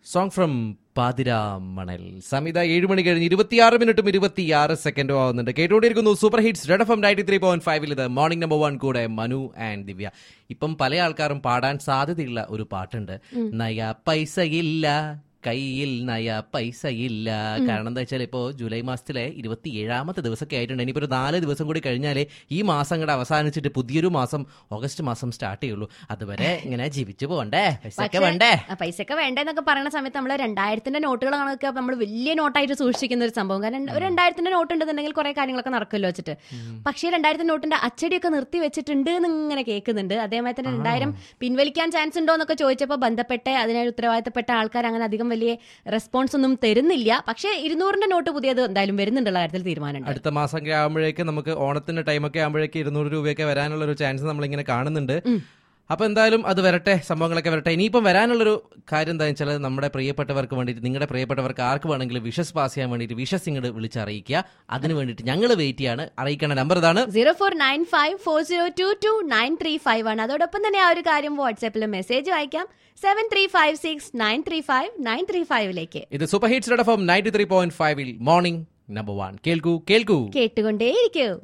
song from Pathiramanal സമീത ഏഴ് മണി കഴിഞ്ഞ് ഇരുപത്തിയാറ് മിനിറ്റും ഇരുപത്തിയാറ് സെക്കൻഡും ആവുന്നുണ്ട് കേട്ടുകൊണ്ടിരിക്കുന്നു super hits red F M ninety three point ഫൈവിൽ ഇത് മോർണിംഗ് നമ്പർ വൺ കൂടെ മനു ആൻഡ് ദിവ്യ ഇപ്പം പല ആൾക്കാരും പാടാൻ സാധ്യതയുള്ള ഒരു പാട്ടുണ്ട് നയ പൈസയില്ല കയ്യിൽ നയ പൈസയില്ല കാരണം എന്താ വെച്ചാൽ ഇപ്പോ ജൂലൈ മാസത്തിലെ ഇരുപത്തി ഏഴാമത്തെ ദിവസമൊക്കെ ആയിട്ടുണ്ട് ഇനിയിപ്പോ ഒരു നാല് ദിവസം കൂടി കഴിഞ്ഞാലേ ഈ മാസം കൂടെ അവസാനിച്ചിട്ട് പുതിയൊരു മാസം ഓഗസ്റ്റ് മാസം സ്റ്റാർട്ട് ചെയ്യുള്ളൂ അതുവരെ ഇങ്ങനെ ജീവിച്ചു പോകണ്ടേ പൈസയൊക്കെ വേണ്ടേ ആ, പൈസയൊക്കെ വേണ്ടെന്നൊക്കെ പറയുന്ന സമയത്ത് നമ്മൾ രണ്ടായിരത്തിന്റെ നോട്ടുകളാണൊക്കെ നമ്മൾ വലിയ നോട്ടായിട്ട് സൂക്ഷിക്കുന്ന ഒരു സംഭവം കാരണം ഒരു രണ്ടായിരത്തിന്റെ നോട്ട് ഉണ്ടെന്നുണ്ടെങ്കിൽ കുറെ കാര്യങ്ങളൊക്കെ നടക്കുമല്ലോ വെച്ചിട്ട് പക്ഷേ രണ്ടായിരത്തിന്റെ നോട്ടിന്റെ അച്ചടിയൊക്കെ നിർത്തി വെച്ചിട്ടുണ്ട് എന്ന് ഇങ്ങനെ കേൾക്കുന്നുണ്ട് അതേമാതിരി തന്നെ രണ്ടായിരം പിൻവലിക്കാൻ ചാൻസ് ഉണ്ടോ എന്നൊക്കെ ചോദിച്ചപ്പോൾ ബന്ധപ്പെട്ട അതിനായി ഉത്തരവാദിത്തപ്പെട്ട ആൾക്കാർ അങ്ങനെ അധികം വലിയ റെസ്പോൺസ് ഒന്നും തരുന്നില്ല പക്ഷേ ഇരുന്നൂറിന്റെ നോട്ട് പുതിയത് എന്തായാലും വരുന്നുണ്ടുള്ള കാര്യത്തിൽ തീരുമാനമുണ്ട് അടുത്ത മാസം ഒക്കെ ആകുമ്പോഴേക്ക് നമുക്ക് ഓണത്തിന്റെ ടൈമൊക്കെ ആകുമ്പോഴേക്ക് ഇരുന്നൂറ് രൂപയൊക്കെ വരാനുള്ള ഒരു ചാൻസ് നമ്മളിങ്ങനെ കാണുന്നുണ്ട് അപ്പൊ എന്തായാലും അത് വരട്ടെ സംഭവങ്ങളൊക്കെ വരട്ടെ ഇനിയിപ്പം വരാനുള്ളൊരു കാര്യം എന്താ വെച്ചാൽ നമ്മുടെ പ്രിയപ്പെട്ടവർക്ക് വേണ്ടിയിട്ട് നിങ്ങളുടെ പ്രിയപ്പെട്ടവർക്ക് ആർക്ക് വേണമെങ്കിലും വിഷസ് പാസ് ചെയ്യാൻ വേണ്ടിയിട്ട് വിഷസ് ഇങ്ങോട്ട് വിളിച്ചറിയിക്കുക അതിന് വേണ്ടിയിട്ട് ഞങ്ങൾ വെയിറ്റ് ചെയ്യാണ് അറിയിക്കേണ്ട നമ്പർ ഇതാണ് zero four nine five four zero two two nine three five ആണ് അതോടൊപ്പം തന്നെ ആ ഒരു കാര്യം വാട്സാപ്പിൽ മെസ്സേജ് അയക്കാം seven three five six nine three five nine three ഫൈവിലേക്ക് ഇത് super hits dot F M ninety three point ഫൈവിൽ മോർണിംഗ് നമ്പർ വൺ കേൾക്കൂ കേൾക്കൂ കേട്ടുകൊണ്ടേയിരിക്കൂ